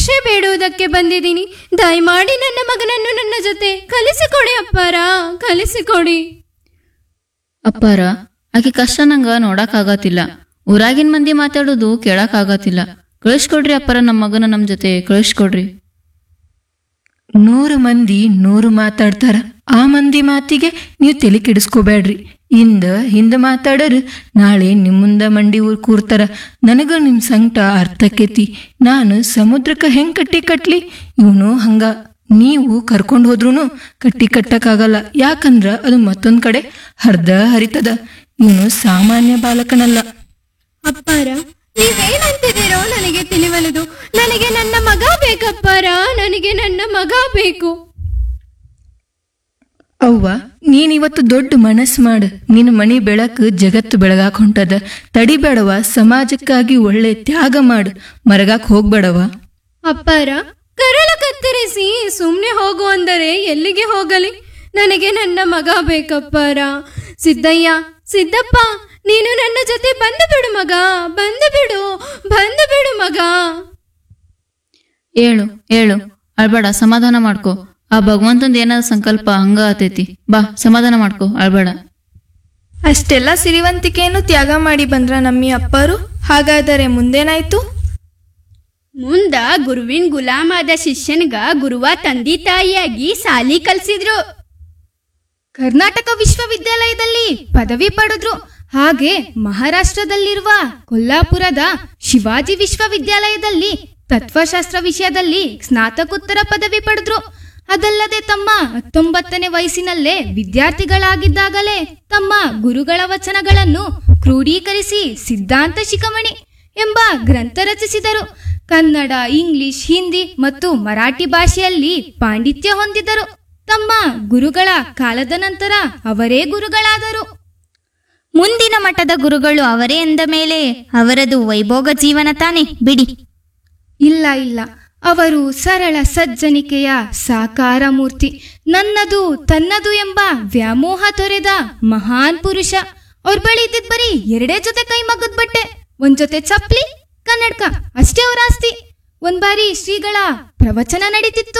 ಭಿಕ್ಷೆ ಬೇಡುವುದಕ್ಕೆ ಬಂದಿದ್ದೀನಿ ದಯಮಾಡಿ ನನ್ನ ಮಗನನ್ನು ನನ್ನ ಜೊತೆ ಕಲಿಸಿಕೊಡಿ ಅಪ್ಪಾರ ಕಲಿಸಿಕೊಡಿ ಅಪ್ಪಾರ ಆಕೆ ಕಷ್ಟ ನಂಗ ನೋಡಕ್ಕಾಗತ್ತಿಲ್ಲ ಊರಾಗಿನ ಮಂದಿ ಮಾತಾಡೋದು ಕೇಳಕ್ಕಾಗತ್ತಿಲ್ಲ ಕಳಿಸ್ಕೊಡ್ರಿ ಅಪ್ಪಾರ ನಮ್ಮ ಮಗನ ನಮ್ ಜೊತೆ ಕಳಿಸ್ಕೊಡ್ರಿ ನೂರು ಮಂದಿ ನೂರು ಮಾತಾಡ್ತಾರ ಆ ಮಂದಿ ಮಾತಿಗೆ ನೀವು ತಲೆ ಕೆಡಿಸ್ಕೋಬೇಡ್ರಿ ಇಂದ ಹಿಂದ ಮಾತಾಡರು ನಾಳೆ ನಿಮ್ಮುಂದ ಮಂಡಿ ಊರ್ ಕೂರ್ತಾರ ನನಗ ನಿಮ್ ಸಂಕಟ ಅರ್ಥಕ್ಕೈತಿ ನಾನು ಸಮುದ್ರಕ್ಕ ಹೆಂಗ್ ಕಟ್ಟಿ ಕಟ್ಲಿ ಇವನು ಹಂಗ ನೀವು ಕರ್ಕೊಂಡು ಹೋದ್ರೂ ಕಟ್ಟಿ ಕಟ್ಟಕ್ಕಾಗಲ್ಲ ಯಾಕಂದ್ರ ಅದು ಮತ್ತೊಂದ್ ಕಡೆ ಹರ್ದ ಹರಿತದ ಇವನು ಸಾಮಾನ್ಯ ಬಾಲಕನಲ್ಲ ಅಪ್ಪಾರ ನೀವೇನಂತಿದ್ದೀರೋ ನನಗೆ ತಿಳಿವಲದು ನನಗೆ ನನ್ನ ಮಗ ಬೇಕಪ್ಪಾರ ನನಗೆ ನನ್ನ ಮಗ ಬೇಕು ಅವ್ವ ನೀನಿವತ್ತು ದೊಡ್ಡ ಮನಸ್ಸು ಮಾಡು ನಿನ್ನ ಮನಿ ಬೆಳಕು ಜಗತ್ತು ಬೆಳಗಾಕ್ ಹೊಂಟದ ತಡಿಬೇಡವ ಸಮಾಜಕ್ಕಾಗಿ ಒಳ್ಳೆ ತ್ಯಾಗ ಮಾಡು ಮರಗಾಕ್ ಹೋಗ್ಬೇಡವ ಅಪ್ಪಾರ ಕರಳ ಕತ್ತರಿಸಿ ಸುಮ್ನೆ ಹೋಗು ಅಂದರೆ ಎಲ್ಲಿಗೆ ಹೋಗಲಿ ನನಗೆ ನನ್ನ ಮಗ ಬೇಕಪ್ಪಾರ ಸಿದ್ದಯ್ಯ ಸಿದ್ದಪ್ಪ ನೀನು ನನ್ನ ಜೊತೆ ಬಂದು ಬಿಡು ಮಗ ಬಂದು ಬಿಡು ಬಂದು ಬಿಡು ಮಗ ಏಳು ಏಳು ಅಳ್ಬೇಡ ಸಮಾಧಾನ ಮಾಡ್ಕೋ ಆ ಭಗವಂತಂದ ಏನಾದ ಸಂಕಲ್ಪ ಹಂಗ ಆತೈತಿ ಬಾ ಸಮಾಧಾನ ಮಾಡ್ಕೋ ಅಳ್ಬೇಡ ಅಷ್ಟೆಲ್ಲ ಸಿರಿವಂತಿಕೆಯನ್ನು ತ್ಯಾಗ ಮಾಡಿ ಬಂದ್ರ ನಮ್ಮಿ ಅಪ್ಪರು ಹಾಗಾದರೆ ಮುಂದೇನಾಯ್ತು ಮುಂದ ಗುರುವಿನ ಗುಲಾಮಾದ ಶಿಷ್ಯನ್ಗ ಗುರುವ ತಂದೆ ತಾಯಿಯಾಗಿ ಸಾಲಿ ಕಲ್ಸಿದ್ರು ಕರ್ನಾಟಕ ವಿಶ್ವವಿದ್ಯಾಲಯದಲ್ಲಿ ಪದವಿ ಪಡೆದ್ರು ಹಾಗೆ ಮಹಾರಾಷ್ಟ್ರದಲ್ಲಿರುವ ಕೊಲ್ಲಾಪುರದ ಶಿವಾಜಿ ವಿಶ್ವವಿದ್ಯಾಲಯದಲ್ಲಿ ತತ್ವಶಾಸ್ತ್ರ ವಿಷಯದಲ್ಲಿ ಸ್ನಾತಕೋತ್ತರ ಪದವಿ ಪಡೆದ್ರು ಅದಲ್ಲದೆ ತಮ್ಮ ಹತ್ತೊಂಬತ್ತನೇ ವಯಸ್ಸಿನಲ್ಲೇ ವಿದ್ಯಾರ್ಥಿಗಳಾಗಿದ್ದಾಗಲೇ ತಮ್ಮ ಗುರುಗಳ ವಚನಗಳನ್ನು ಕ್ರೋಢೀಕರಿಸಿ ಸಿದ್ಧಾಂತ ಶಿಖಮಣಿ ಎಂಬ ಗ್ರಂಥ ರಚಿಸಿದರು ಕನ್ನಡ ಇಂಗ್ಲಿಷ್ ಹಿಂದಿ ಮತ್ತು ಮರಾಠಿ ಭಾಷೆಯಲ್ಲಿ ಪಾಂಡಿತ್ಯ ಹೊಂದಿದರು ತಮ್ಮ ಗುರುಗಳ ಕಾಲದ ನಂತರ ಅವರೇ ಗುರುಗಳಾದರು ಮುಂದಿನ ಮಠದ ಗುರುಗಳು ಅವರೇ ಎಂದ ಮೇಲೆ ಅವರದು ವೈಭೋಗ ಜೀವನ ತಾನೆ ಬಿಡಿ ಇಲ್ಲ ಇಲ್ಲ ಅವರು ಸರಳ ಸಜ್ಜನಿಕೆಯ ಸಾಕಾರ ಮೂರ್ತಿ ನನ್ನದು ತನ್ನದು ಎಂಬ ವ್ಯಾಮೋಹ ತೊರೆದ ಮಹಾನ್ ಪುರುಷ ಅವ್ರ ಬಳಿ ಇದ್ದಿದ್ ಬರೀ ಎರಡೇ ಜೊತೆ ಕೈ ಮಗ್ಗದ ಬಟ್ಟೆ ಒಂದ್ ಜೊತೆ ಚಪ್ಲಿ ಕನ್ನಡಕ ಅಷ್ಟೇ ಅವ್ರ ಆಸ್ತಿ ಒಂದ್ ಬಾರಿ ಶ್ರೀಗಳ ಪ್ರವಚನ ನಡೀತಿತ್ತು